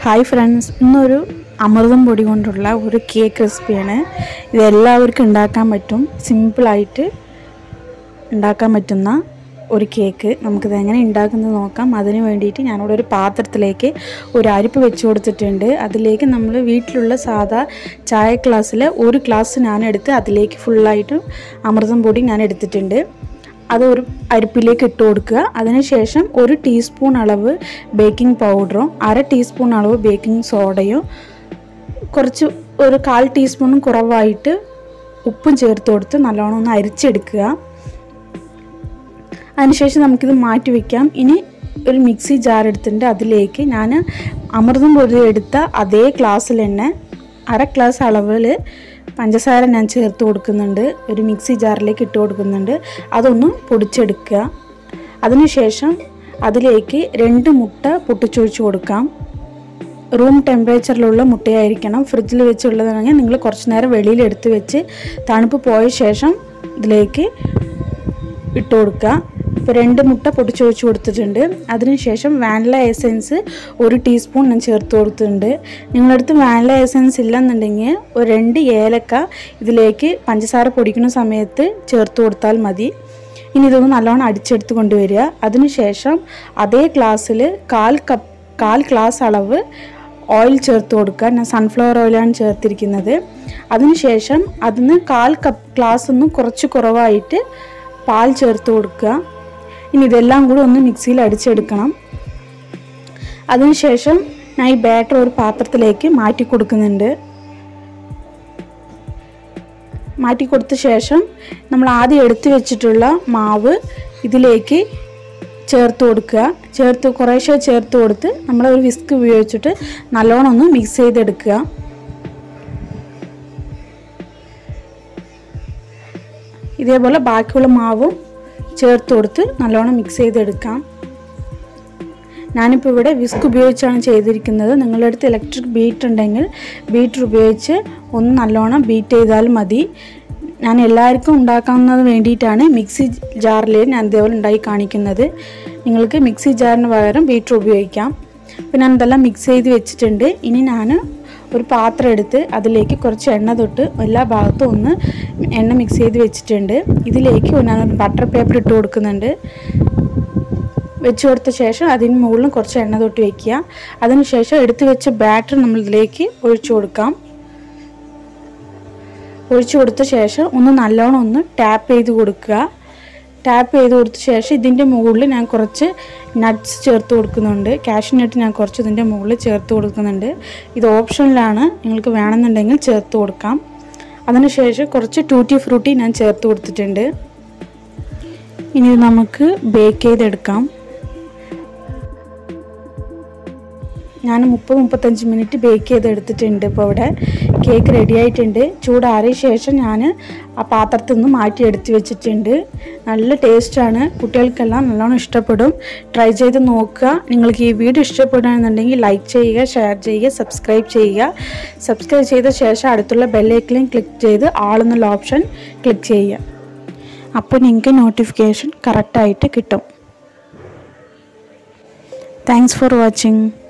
hi friends ഇന്നൊരു അമൃതം പൊടി കൊണ്ടുള്ള ഒരു കേക്ക് റെസിപ്പിയാണ് ഇത് എല്ലാവർക്കും ഉണ്ടാക്കാൻ പറ്റും സിമ്പിളായിട്ട് ഉണ്ടാക്കാൻ പറ്റുന്ന ഒരു കേക്ക് നമുക്കിത് എങ്ങനെ ഉണ്ടാക്കുന്നത് നോക്കാം അതിന് വേണ്ടിയിട്ട് ഞാനിവിടെ ഒരു പാത്രത്തിലേക്ക് ഒരു അരിപ്പ് വെച്ച് കൊടുത്തിട്ടുണ്ട് അതിലേക്ക് നമ്മൾ വീട്ടിലുള്ള സാധാ ചായ ഗ്ലാസ്സിൽ ഒരു ഗ്ലാസ് ഞാൻ എടുത്ത് അതിലേക്ക് ഫുള്ളായിട്ട് അമൃതം പൊടി ഞാൻ എടുത്തിട്ടുണ്ട് അത് ഒരു അരിപ്പിലേക്ക് ഇട്ട് കൊടുക്കുക അതിനുശേഷം ഒരു ടീസ്പൂൺ അളവ് ബേക്കിംഗ് പൗഡറും അര ടീസ്പൂൺ അളവ് ബേക്കിംഗ് സോഡയും കുറച്ച് ഒരു കാൽ ടീസ്പൂണും കുറവായിട്ട് ഉപ്പും ചേർത്ത് കൊടുത്ത് നല്ലോണം ഒന്ന് അരിച്ചെടുക്കുക അതിനുശേഷം നമുക്കിത് മാറ്റി വയ്ക്കാം ഇനി ഒരു മിക്സി ജാർ എടുത്തിട്ടുണ്ട് അതിലേക്ക് ഞാൻ അമൃതം പൊടി എടുത്ത അതേ ഗ്ലാസ്സിൽ തന്നെ അര ഗ്ലാസ് അളവിൽ പഞ്ചസാര ഞാൻ ചേർത്ത് കൊടുക്കുന്നുണ്ട് ഒരു മിക്സി ജാറിലേക്ക് ഇട്ട് കൊടുക്കുന്നുണ്ട് അതൊന്ന് പൊടിച്ചെടുക്കുക അതിനുശേഷം അതിലേക്ക് രണ്ട് മുട്ട പൊട്ടിച്ചൊഴിച്ച് കൊടുക്കാം റൂം ടെമ്പറേച്ചറിലുള്ള മുട്ടയായിരിക്കണം ഫ്രിഡ്ജിൽ വെച്ചുള്ളതാണെങ്കിൽ നിങ്ങൾ കുറച്ച് നേരം വെളിയിൽ എടുത്ത് വെച്ച് തണുപ്പ് പോയ ശേഷം ഇതിലേക്ക് ഇട്ട് കൊടുക്കുക ഇപ്പോൾ രണ്ട് മുട്ട പൊട്ടിച്ചൊഴിച്ച് കൊടുത്തിട്ടുണ്ട് അതിനുശേഷം വാനില എസൻസ് ഒരു ടീസ്പൂൺ ഞാൻ ചേർത്ത് കൊടുത്തിട്ടുണ്ട് നിങ്ങളടുത്ത് വാനില എസൻസ് ഇല്ലെന്നുണ്ടെങ്കിൽ ഒരു രണ്ട് ഏലക്ക ഇതിലേക്ക് പഞ്ചസാര പൊടിക്കുന്ന സമയത്ത് ചേർത്ത് കൊടുത്താൽ മതി ഇനി ഇതൊന്ന് നല്ലോണം അടിച്ചെടുത്ത് കൊണ്ടുവരിക അതിനുശേഷം അതേ ഗ്ലാസ്സിൽ കാൽ കപ്പ് കാൽ ഗ്ലാസ് അളവ് ഓയിൽ ചേർത്ത് കൊടുക്കുക ഞാൻ സൺഫ്ലവർ ഓയിലാണ് ചേർത്തിരിക്കുന്നത് അതിനുശേഷം അതിന് കാൽ കപ്പ് ഗ്ലാസ് ഒന്നും കുറച്ച് കുറവായിട്ട് പാൽ ചേർത്ത് കൊടുക്കുക ഇനി ഇതെല്ലാം കൂടി ഒന്ന് മിക്സിയിൽ അടിച്ചെടുക്കണം അതിനുശേഷം ഞാൻ ഈ ബാറ്റർ ഒരു പാത്രത്തിലേക്ക് മാറ്റി കൊടുക്കുന്നുണ്ട് മാറ്റി കൊടുത്ത ശേഷം നമ്മൾ ആദ്യം എടുത്തു വെച്ചിട്ടുള്ള മാവ് ഇതിലേക്ക് ചേർത്ത് കൊടുക്കുക ചേർത്ത് കുറേശ്ശെ ചേർത്ത് കൊടുത്ത് നമ്മൾ ഒരു വിസ്ക് ഉപയോഗിച്ചിട്ട് നല്ലോണം ഒന്ന് മിക്സ് ചെയ്തെടുക്കുക ഇതേപോലെ ബാക്കിയുള്ള മാവും ചേർത്ത് കൊടുത്ത് നല്ലോണം മിക്സ് ചെയ്തെടുക്കാം ഞാനിപ്പോൾ ഇവിടെ വിസ്ക് ഉപയോഗിച്ചാണ് ചെയ്തിരിക്കുന്നത് നിങ്ങളുടെ അടുത്ത് ഇലക്ട്രിക് ബീറ്റ് ഉണ്ടെങ്കിൽ ബീറ്റർ ഉപയോഗിച്ച് ഒന്ന് നല്ലോണം ബീറ്റ് ചെയ്താൽ മതി ഞാൻ എല്ലാവർക്കും ഉണ്ടാക്കാവുന്നത് വേണ്ടിയിട്ടാണ് മിക്സി ജാറിൽ ഞാൻ ഇതേപോലെ ഉണ്ടാക്കി കാണിക്കുന്നത് നിങ്ങൾക്ക് മിക്സി ജാറിന് പകരം ബീറ്റർ ഉപയോഗിക്കാം അപ്പോൾ ഞാൻ ഇതെല്ലാം മിക്സ് ചെയ്ത് വെച്ചിട്ടുണ്ട് ഇനി ഞാൻ ഒരു പാത്രം എടുത്ത് അതിലേക്ക് കുറച്ച് എണ്ണ തൊട്ട് എല്ലാ ഭാഗത്തും ഒന്ന് എണ്ണ മിക്സ് ചെയ്ത് വെച്ചിട്ടുണ്ട് ഇതിലേക്ക് ഞാനൊരു ബട്ടർ പേപ്പർ ഇട്ട് കൊടുക്കുന്നുണ്ട് വെച്ച് കൊടുത്ത ശേഷം അതിന് മുകളിലും കുറച്ച് എണ്ണ തൊട്ട് വയ്ക്കുക അതിനുശേഷം എടുത്തു വെച്ച ബാറ്റർ നമ്മൾ ഇതിലേക്ക് ഒഴിച്ചു കൊടുക്കാം ഒഴിച്ചു കൊടുത്ത ശേഷം ഒന്ന് നല്ലോണം ഒന്ന് ടാപ്പ് ചെയ്ത് കൊടുക്കുക ടാപ്പ് ചെയ്ത് കൊടുത്ത ശേഷം ഇതിൻ്റെ മുകളിൽ ഞാൻ കുറച്ച് നട്ട്സ് ചേർത്ത് കൊടുക്കുന്നുണ്ട് കാഷ്യൂ നട്ട് ഞാൻ കുറച്ച് ഇതിൻ്റെ മുകളിൽ ചേർത്ത് കൊടുക്കുന്നുണ്ട് ഇത് ഓപ്ഷനിലാണ് നിങ്ങൾക്ക് വേണമെന്നുണ്ടെങ്കിൽ ചേർത്ത് കൊടുക്കാം അതിനുശേഷം കുറച്ച് ടൂറ്റി ഫ്രൂട്ടി ഞാൻ ചേർത്ത് കൊടുത്തിട്ടുണ്ട് ഇനി ഇത് നമുക്ക് ബേക്ക് ചെയ്തെടുക്കാം ഞാൻ മുപ്പത് മുപ്പത്തഞ്ച് മിനിറ്റ് ബേക്ക് ചെയ്ത് എടുത്തിട്ടുണ്ട് ഇപ്പോൾ ഇവിടെ കേക്ക് റെഡി ആയിട്ടുണ്ട് ചൂടാറിയ ശേഷം ഞാൻ ആ പാത്രത്തിൽ നിന്ന് മാറ്റി എടുത്ത് വെച്ചിട്ടുണ്ട് നല്ല ടേസ്റ്റാണ് കുട്ടികൾക്കെല്ലാം നല്ലോണം ഇഷ്ടപ്പെടും ട്രൈ ചെയ്ത് നോക്കുക നിങ്ങൾക്ക് ഈ വീഡിയോ ഇഷ്ടപ്പെടുകയാണെന്നുണ്ടെങ്കിൽ ലൈക്ക് ചെയ്യുക ഷെയർ ചെയ്യുക സബ്സ്ക്രൈബ് ചെയ്യുക സബ്സ്ക്രൈബ് ചെയ്ത ശേഷം അടുത്തുള്ള ബെല്ലൈക്കലും ക്ലിക്ക് ചെയ്ത് ആളെന്നുള്ള ഓപ്ഷൻ ക്ലിക്ക് ചെയ്യുക അപ്പോൾ നിങ്ങൾക്ക് നോട്ടിഫിക്കേഷൻ കറക്റ്റായിട്ട് കിട്ടും താങ്ക്സ് ഫോർ വാച്ചിങ്